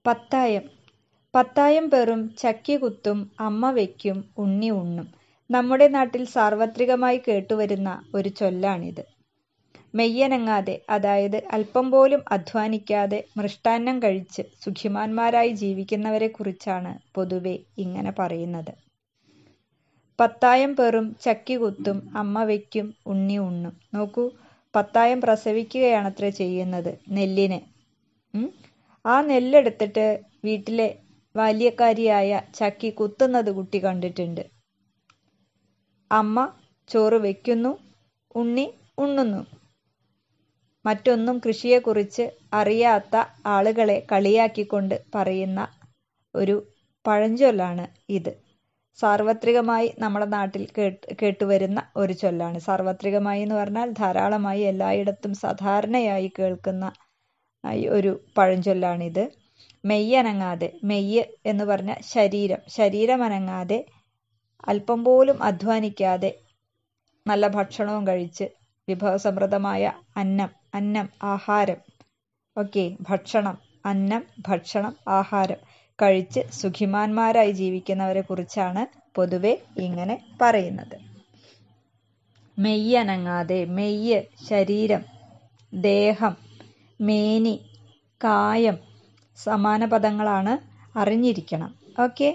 പത്തായം പത്തായം പെറും ചക്കി കുത്തും അമ്മ വയ്ക്കും ഉണ്ണി ഉണ്ണും നമ്മുടെ നാട്ടിൽ സാർവത്രികമായി കേട്ടുവരുന്ന ഒരു ചൊല്ലാണിത്. മെയ്യനങ്ങാതെ അതായത് അല്പം പോലും അധ്വാനിക്കാതെ മൃഷ്ടാന്നം കഴിച്ച് സുഖിമാന്മാരായി ജീവിക്കുന്നവരെക്കുറിച്ചാണ് പൊതുവെ ഇങ്ങനെ പറയുന്നത്. പത്തായം പെറും ചക്കി കുത്തും അമ്മ വയ്ക്കും ഉണ്ണി ഉണ്ണും. നോക്കൂ പത്തായം പ്രസവിക്കുകയാണത്രേ ചെയ്യുന്നത് നെല്ലിനെ. ആ നെല്ലെടുത്തിട്ട് വീട്ടിലെ ബാല്യക്കാരിയായ ചക്കി കുത്തുന്നത് കുട്ടി കണ്ടിട്ടുണ്ട്. അമ്മ ചോറ് വയ്ക്കുന്നു, ഉണ്ണി ഉണ്ണുന്നു. മറ്റൊന്നും കൃഷിയെക്കുറിച്ച് അറിയാത്ത ആളുകളെ കളിയാക്കിക്കൊണ്ട് പറയുന്ന ഒരു പഴഞ്ചൊല്ലാണ് ഇത്. സാർവത്രികമായി നമ്മുടെ നാട്ടിൽ കേട്ടുവരുന്ന ഒരു ചൊല്ലാണ്. സാർവത്രികമായി എന്ന് പറഞ്ഞാൽ ധാരാളമായി എല്ലായിടത്തും സാധാരണയായി കേൾക്കുന്ന ഒരു പഴഞ്ചൊല്ലാണിത്. മെയ്യനങ്ങാതെ മെയ്യ് എന്ന് പറഞ്ഞാൽ ശരീരം. ശരീരമനങ്ങാതെ അല്പം പോലും അധ്വാനിക്കാതെ നല്ല ഭക്ഷണവും കഴിച്ച് വിഭവസമൃദ്ധമായ അന്നം അന്നം ആഹാരം ഓക്കേ ഭക്ഷണം അന്നം ഭക്ഷണം ആഹാരം കഴിച്ച് സുഖിമാന്മാരായി ജീവിക്കുന്നവരെക്കുറിച്ചാണ് പൊതുവെ ഇങ്ങനെ പറയുന്നത്. മെയ്യനങ്ങാതെ മെയ്യ് ശരീരം, ദേഹം, മേനി, കായം സമാന പദങ്ങളാണ് അറിഞ്ഞിരിക്കണം. ഓക്കേ.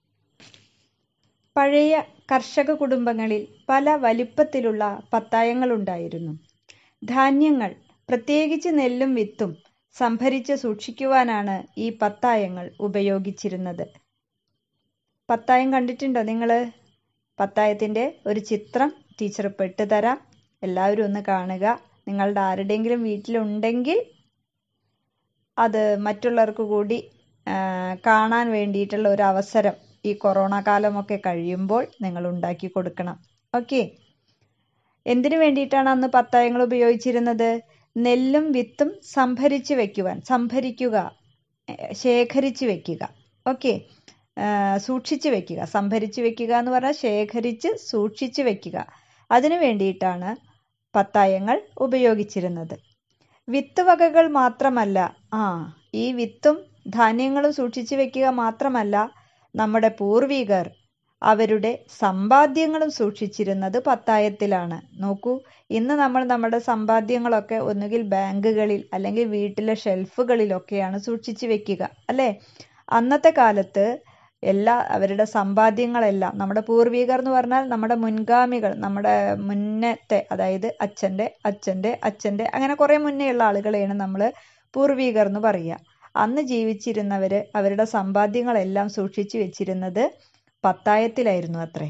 പഴയ കർഷക കുടുംബങ്ങളിൽ പല വലിപ്പത്തിലുള്ള പത്തായങ്ങളുണ്ടായിരുന്നു. ധാന്യങ്ങൾ പ്രത്യേകിച്ച് നെല്ലും വിത്തും സംഭരിച്ച് സൂക്ഷിക്കുവാനാണ് ഈ പത്തായങ്ങൾ ഉപയോഗിച്ചിരുന്നത്. പത്തായം കണ്ടിട്ടുണ്ടോ നിങ്ങള്? പത്തായത്തിന്റെ ഒരു ചിത്രം ടീച്ചർ ഇപ്പൊ ഇട്ടുതരാം. എല്ലാവരും ഒന്ന് കാണുക. നിങ്ങളുടെ ആരുടെയെങ്കിലും വീട്ടിലുണ്ടെങ്കിൽ അത് മറ്റുള്ളവർക്ക് കൂടി കാണാൻ വേണ്ടിയിട്ടുള്ള ഒരു അവസരം ഈ കൊറോണ കാലമൊക്കെ കഴിയുമ്പോൾ നിങ്ങൾ ഉണ്ടാക്കി കൊടുക്കണം. ഓക്കേ. എന്തിനു വേണ്ടിയിട്ടാണ് അന്ന് പത്തായങ്ങൾ ഉപയോഗിച്ചിരുന്നത്? നെല്ലും വിത്തും സംഭരിച്ച് വെക്കുവാൻ. സംഭരിക്കുക, ശേഖരിച്ച് വെക്കുക. ഓക്കേ. സൂക്ഷിച്ച് വെക്കുക. സംഭരിച്ച് വെക്കുക എന്ന് പറഞ്ഞാൽ ശേഖരിച്ച് സൂക്ഷിച്ച് വെക്കുക. അതിനു വേണ്ടിയിട്ടാണ് പത്തായങ്ങൾ ഉപയോഗിച്ചിരുന്നത്. വിത്ത് വകകൾ മാത്രമല്ല ആ ഈ വിത്തും ധാന്യങ്ങളും സൂക്ഷിച്ച് വെക്കുക മാത്രമല്ല നമ്മുടെ പൂർവികർ അവരുടെ സമ്പാദ്യങ്ങളും സൂക്ഷിച്ചിരുന്നത് പത്തായത്തിലാണ്. നോക്കൂ ഇന്ന് നമ്മൾ നമ്മുടെ സമ്പാദ്യങ്ങളൊക്കെ ഒന്നുകിൽ ബാങ്കുകളിൽ അല്ലെങ്കിൽ വീട്ടിലെ ഷെൽഫുകളിലൊക്കെയാണ് സൂക്ഷിച്ച് വെക്കുക. അല്ലേ? അന്നത്തെ കാലത്ത് എല്ലാ അവരുടെ സമ്പാദ്യങ്ങളെല്ലാം നമ്മുടെ പൂർവികർ എന്ന് പറഞ്ഞാൽ നമ്മുടെ മുൻഗാമികൾ നമ്മുടെ മുന്നത്തെ അതായത് അച്ഛന്റെ അച്ഛന്റെ അച്ഛന്റെ അങ്ങനെ കുറെ മുന്നേയുള്ള ആളുകളെയാണ് നമ്മൾ പൂർവികർ എന്ന് പറയുക. അന്ന് ജീവിച്ചിരുന്നവര് അവരുടെ സമ്പാദ്യങ്ങളെല്ലാം സൂക്ഷിച്ച് വെച്ചിരുന്നത് പത്തായത്തിലായിരുന്നു അത്രേ.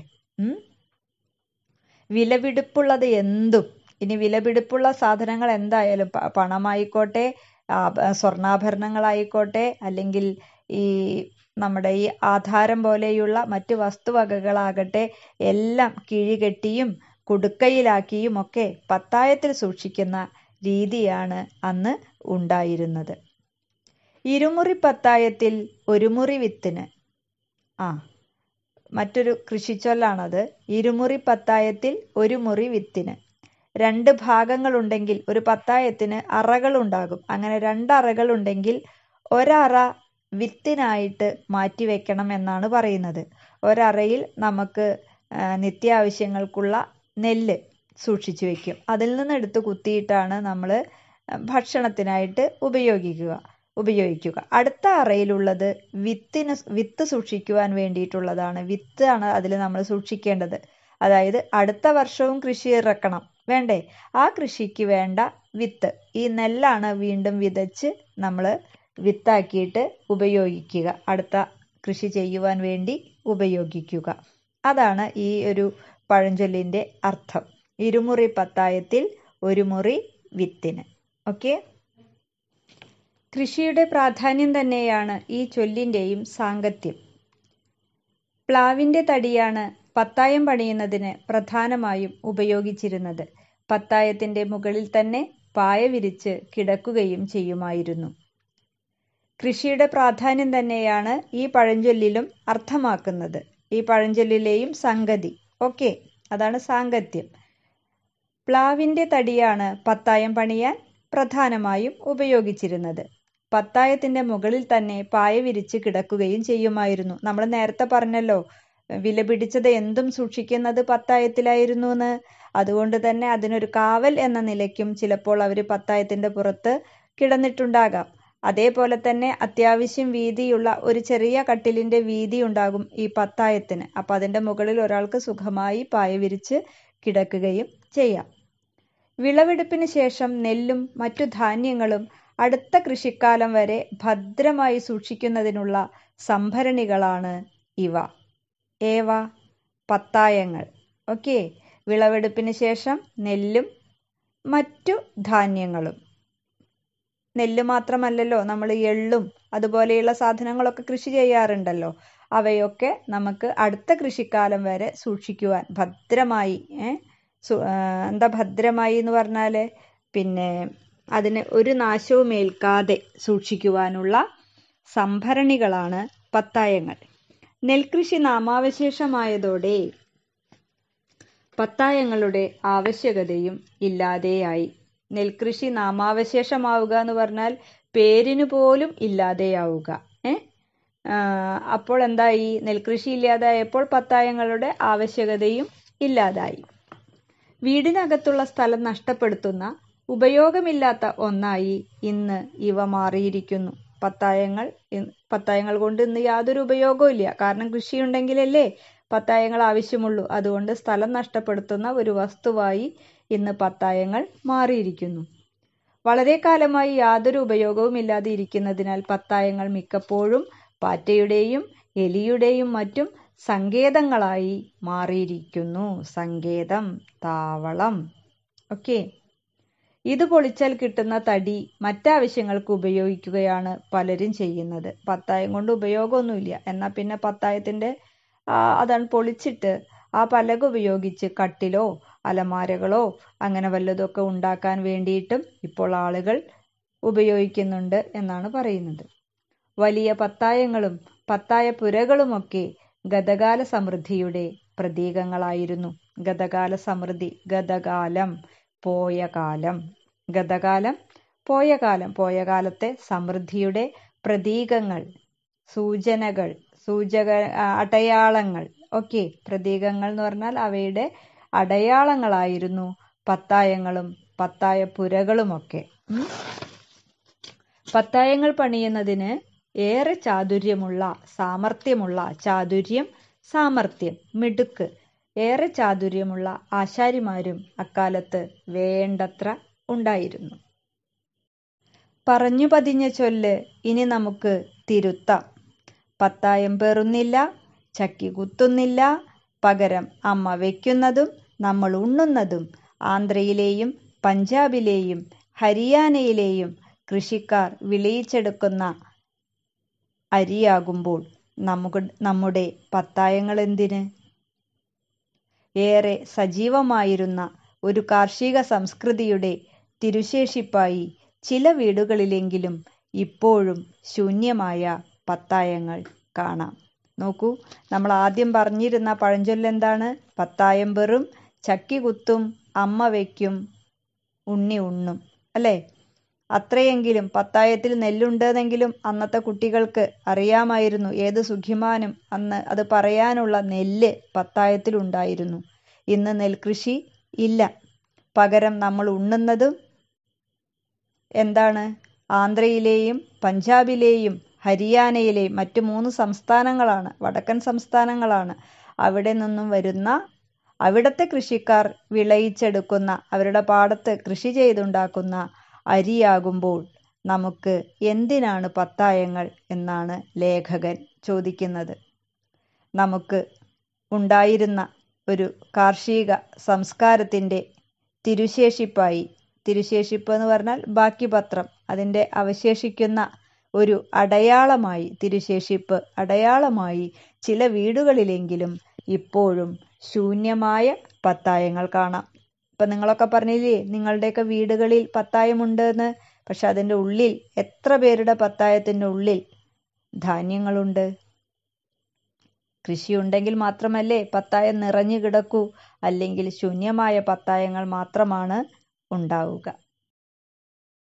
വിലപിടിപ്പുള്ളത് എന്തും ഇനി വിലപിടിപ്പുള്ള സാധനങ്ങൾ എന്തായാലും പണമായിക്കോട്ടെ സ്വർണ്ണാഭരണങ്ങളായിക്കോട്ടെ അല്ലെങ്കിൽ ഈ നമ്മുടെ ഈ ആധാരം പോലെയുള്ള മറ്റു വസ്തുവകകളാകട്ടെ എല്ലാം കിഴികെട്ടിയും കുടുക്കയിലാക്കിയും ഒക്കെ പത്തായത്തിൽ സൂക്ഷിക്കുന്ന രീതിയാണ് അന്ന് ഉണ്ടായിരുന്നത്. ഇരുമുറി പത്തായത്തിൽ ഒരു മുറി വിത്തിന് ആ മറ്റൊരു കൃഷിച്ചൊല്ലാണത്. ഇരുമുറി പത്തായത്തിൽ ഒരു മുറി വിത്തിന്. രണ്ട് ഭാഗങ്ങളുണ്ടെങ്കിൽ ഒരു പത്തായത്തിന് അറകളുണ്ടാകും. അങ്ങനെ രണ്ടറകൾ ഉണ്ടെങ്കിൽ ഒരറ വിത്തിനായിട്ട് മാറ്റിവെക്കണം എന്നാണ് പറയുന്നത്. ഒരറയിൽ നമുക്ക് നിത്യാവശ്യങ്ങൾക്കുള്ള നെല്ല് സൂക്ഷിച്ചു വെക്കും. അതിൽ നിന്ന് എടുത്ത് കുത്തിയിട്ടാണ് നമ്മൾ ഭക്ഷണത്തിനായിട്ട് ഉപയോഗിക്കുക ഉപയോഗിക്കുക. അടുത്ത അറയിലുള്ളത് വിത്തിന് വിത്ത് സൂക്ഷിക്കുവാൻ വേണ്ടിയിട്ടുള്ളതാണ്. വിത്താണ് അതിൽ നമ്മൾ സൂക്ഷിക്കേണ്ടത്. അതായത് അടുത്ത വർഷവും കൃഷി ഇറക്കണം. വേണ്ടേ? ആ കൃഷിക്ക് വേണ്ട വിത്ത്. ഈ നെല്ലാണ് വീണ്ടും വിതച്ച് നമ്മൾ വിത്താക്കിയിട്ട് ഉപയോഗിക്കുക. അടുത്ത കൃഷി ചെയ്യുവാൻ വേണ്ടി ഉപയോഗിക്കുക. അതാണ് ഈ ഒരു പഴഞ്ചൊല്ലിന്റെ അർത്ഥം. ഇരുമുറി പത്തായത്തിൽ ഒരു മുറി വിത്തിന്. ഓക്കേ. കൃഷിയുടെ പ്രാധാന്യം തന്നെയാണ് ഈ ചൊല്ലിന്റെയും സാങ്കത്യം. പ്ലാവിന്റെ തടിയാണ് പത്തായം പണിയുന്നതിന് പ്രധാനമായും ഉപയോഗിച്ചിരുന്നത്. പത്തായത്തിന്റെ മുകളിൽ തന്നെ പായ വിരിച്ച് കിടക്കുകയും ചെയ്യുമായിരുന്നു. കൃഷിയുടെ പ്രാധാന്യം തന്നെയാണ് ഈ പഴഞ്ചൊല്ലിലും അർത്ഥമാക്കുന്നത്. ഈ പഴഞ്ചൊല്ലിലെയും സംഗതി. ഓക്കേ. അതാണ് സാങ്കത്യം. പ്ലാവിന്റെ തടിയാണ് പത്തായം പണിയാൻ പ്രധാനമായും ഉപയോഗിച്ചിരുന്നത്. പത്തായത്തിന്റെ മുകളിൽ തന്നെ പായ വിരിച്ച് കിടക്കുകയും ചെയ്യുമായിരുന്നു നമ്മൾ നേരത്തെ പറഞ്ഞല്ലോ വില പിടിച്ചത് എന്തും സൂക്ഷിക്കുന്നത് പത്തായത്തിലായിരുന്നു എന്ന് അതുകൊണ്ട് തന്നെ അതിനൊരു കാവൽ എന്ന നിലയ്ക്കും ചിലപ്പോൾ അവർ പത്തായത്തിന്റെ പുറത്ത് കിടന്നിട്ടുണ്ടാകാം അതേപോലെ തന്നെ അത്യാവശ്യം വീതിയുള്ള ഒരു ചെറിയ കട്ടിലിന്റെ വീതി ഉണ്ടാകും ഈ പത്തായത്തിന് അപ്പൊ അതിന്റെ മുകളിൽ ഒരാൾക്ക് സുഖമായി പായ വിരിച്ച് കിടക്കുകയും ചെയ്യാം വിളവെടുപ്പിന് ശേഷം നെല്ലും മറ്റു ധാന്യങ്ങളും അടുത്ത കൃഷിക്കാലം വരെ ഭദ്രമായി സൂക്ഷിക്കുന്നതിനുള്ള സംഭരണികളാണ് ഇവ ഏവ പത്തായങ്ങൾ ഓക്കെ വിളവെടുപ്പിന് ശേഷം നെല്ലും മറ്റു ധാന്യങ്ങളും നെല്ല് മാത്രമല്ലല്ലോ നമ്മൾ എള്ളും അതുപോലെയുള്ള സാധനങ്ങളൊക്കെ കൃഷി ചെയ്യാറുണ്ടല്ലോ അവയൊക്കെ നമുക്ക് അടുത്ത കൃഷിക്കാലം വരെ സൂക്ഷിക്കുവാൻ ഭദ്രമായി എന്താ ഭദ്രമായി എന്ന് പറഞ്ഞാൽ പിന്നെ അതിന് ഒരു നാശവും ഏൽക്കാതെ സൂക്ഷിക്കുവാനുള്ള സംഭരണികളാണ് പത്തായങ്ങൾ നെൽകൃഷി നാമാവശേഷമായതോടെ പത്തായങ്ങളുടെ ആവശ്യകതയും ഇല്ലാതെയായി നെൽകൃഷി നാമാവശേഷമാവുക എന്ന് പറഞ്ഞാൽ പേരിന് പോലും ഇല്ലാതെയാവുക ഏ അപ്പോൾ എന്തായി നെൽകൃഷി ഇല്ലാതായപ്പോൾ പത്തായങ്ങളുടെ ആവശ്യകതയും ഇല്ലാതായി വീടിനകത്തുള്ള സ്ഥലം നഷ്ടപ്പെടുത്തുന്ന ഉപയോഗമില്ലാത്ത ഒന്നായി ഇന്ന് ഇവ മാറിയിരിക്കുന്നു പത്തായങ്ങൾ പത്തായങ്ങൾ കൊണ്ട് ഇന്ന് യാതൊരു ഉപയോഗവും ഇല്ല കാരണം കൃഷിയുണ്ടെങ്കിലല്ലേ പത്തായങ്ങൾ ആവശ്യമുള്ളൂ അതുകൊണ്ട് സ്ഥലം നഷ്ടപ്പെടുത്തുന്ന ഒരു വസ്തുവായി ഇന്ന് പത്തായങ്ങൾ മാറിയിരിക്കുന്നു വളരെ കാലമായി യാതൊരു ഉപയോഗവും ഇല്ലാതെ ഇരിക്കുന്നതിനാൽ പത്തായങ്ങൾ മിക്കപ്പോഴും പാറ്റയുടെയും എലിയുടെയും മറ്റും സങ്കേതങ്ങളായി മാറിയിരിക്കുന്നു സങ്കേതം താവളം ഓക്കെ ഇത് പൊളിച്ചാൽ കിട്ടുന്ന തടി മറ്റാവശ്യങ്ങൾക്ക് ഉപയോഗിക്കുകയാണ് പലരും ചെയ്യുന്നത് പത്തായം കൊണ്ട് ഉപയോഗമൊന്നുമില്ല എന്നാൽ പിന്നെ പത്തായത്തിന്റെ അതാണ് പൊളിച്ചിട്ട് ആ പലക ഉപയോഗിച്ച് കട്ടിലോ അലമാരകളോ അങ്ങനെ വല്ലതൊക്കെ ഉണ്ടാക്കാൻ വേണ്ടിയിട്ടും ഇപ്പോൾ ആളുകൾ ഉപയോഗിക്കുന്നുണ്ട് എന്നാണ് പറയുന്നത് വലിയ പത്തായങ്ങളും പത്തായ പുരകളുമൊക്കെ ഗതകാല സമൃദ്ധിയുടെ പ്രതീകങ്ങളായിരുന്നു ഗതകാല സമൃദ്ധി ഗതകാലം പോയ കാലം ഗതകാലം പോയ കാലം പോയ കാലത്തെ സമൃദ്ധിയുടെ പ്രതീകങ്ങൾ സൂചനകൾ സൂചക അടയാളങ്ങൾ ഓക്കെ പ്രതീകങ്ങൾ എന്ന് പറഞ്ഞാൽ അവയുടെ അടയാളങ്ങളായിരുന്നു പത്തായങ്ങളും പത്തായ പുരകളുമൊക്കെ പത്തായങ്ങൾ പണിയുന്നതിന് ഏറെ ചാതുര്യമുള്ള സാമർഥ്യമുള്ള ചാതുര്യം സാമർഥ്യം മിടുക്ക് ഏറെ ചാതുര്യമുള്ള ആശാരിമാരും അക്കാലത്ത് വേണ്ടത്ര ഉണ്ടായിരുന്നു പറഞ്ഞു പതിഞ്ഞ ചൊല്ല് ഇനി നമുക്ക് തിരുത്താം പത്തായം പേറുന്നില്ല ചക്കി കുത്തുന്നില്ല പകരം അമ്മ വയ്ക്കുന്നതും നമ്മൾ ഉണ്ണുന്നതും ആന്ധ്രയിലെയും പഞ്ചാബിലെയും ഹരിയാനയിലെയും കൃഷിക്കാർ വിളയിച്ചെടുക്കുന്ന അരിയാകുമ്പോൾ നമുക്ക് നമ്മുടെ പത്തായങ്ങൾ എന്തിന് ഏറെ സജീവമായിരുന്ന ഒരു കാർഷിക സംസ്കൃതിയുടെ തിരുശേഷിപ്പായി ചില വീടുകളിലെങ്കിലും ഇപ്പോഴും ശൂന്യമായ പത്തായങ്ങൾ കാണാം നോക്കൂ നമ്മൾ ആദ്യം പറഞ്ഞിരുന്ന പഴഞ്ചൊല്ലെന്താണ് പത്തായം വെറും ചക്കി കുത്തും അമ്മ വയ്ക്കും ഉണ്ണി ഉണ്ണും അല്ലേ അത്രയെങ്കിലും പത്തായത്തിൽ നെല്ലുണ്ടെന്നെങ്കിലും അന്നത്തെ കുട്ടികൾക്ക് അറിയാമായിരുന്നു ഏത് സുഖിമാനും അന്ന് അത് പറയാനുള്ള നെല്ല് പത്തായത്തിലുണ്ടായിരുന്നു ഇന്ന് നെൽകൃഷി ഇല്ല പകരം നമ്മൾ ഉണ്ണുന്നതും എന്താണ് ആന്ധ്രയിലെയും പഞ്ചാബിലെയും ഹരിയാനയിലെയും മറ്റു മൂന്ന് സംസ്ഥാനങ്ങളാണ് വടക്കൻ സംസ്ഥാനങ്ങളാണ് അവിടെ നിന്നും വരുന്ന അവിടുത്തെ കൃഷിക്കാർ വിളയിച്ചെടുക്കുന്ന അവരുടെ പാടത്ത് കൃഷി ചെയ്തുണ്ടാക്കുന്ന അരിയാകുമ്പോൾ നമുക്ക് എന്തിനാണ് പത്തായങ്ങൾ എന്നാണ് ലേഖകൻ ചോദിക്കുന്നത് നമുക്ക് ഉണ്ടായിരുന്ന ഒരു കാർഷിക സംസ്കാരത്തിൻ്റെ തിരുശേഷിപ്പായി തിരുശേഷിപ്പ് എന്ന് പറഞ്ഞാൽ ബാക്കി പത്രം അതിൻ്റെ അവശേഷിക്കുന്ന ഒരു അടയാളമായി തിരുശേഷിപ്പ് അടയാളമായി ചില വീടുകളിലെങ്കിലും ഇപ്പോഴും ശൂന്യമായ പത്തായങ്ങൾ കാണാം ഇപ്പം നിങ്ങളൊക്കെ പറഞ്ഞില്ലേ നിങ്ങളുടെയൊക്കെ വീടുകളിൽ പത്തായമുണ്ട് എന്ന് പക്ഷെ അതിൻ്റെ ഉള്ളിൽ എത്ര പേരുടെ പത്തായത്തിൻ്റെ ഉള്ളിൽ ധാന്യങ്ങളുണ്ട് കൃഷിയുണ്ടെങ്കിൽ മാത്രമല്ലേ പത്തായം നിറഞ്ഞു കിടക്കൂ അല്ലെങ്കിൽ ശൂന്യമായ പത്തായങ്ങൾ മാത്രമാണ് ഉണ്ടാവുക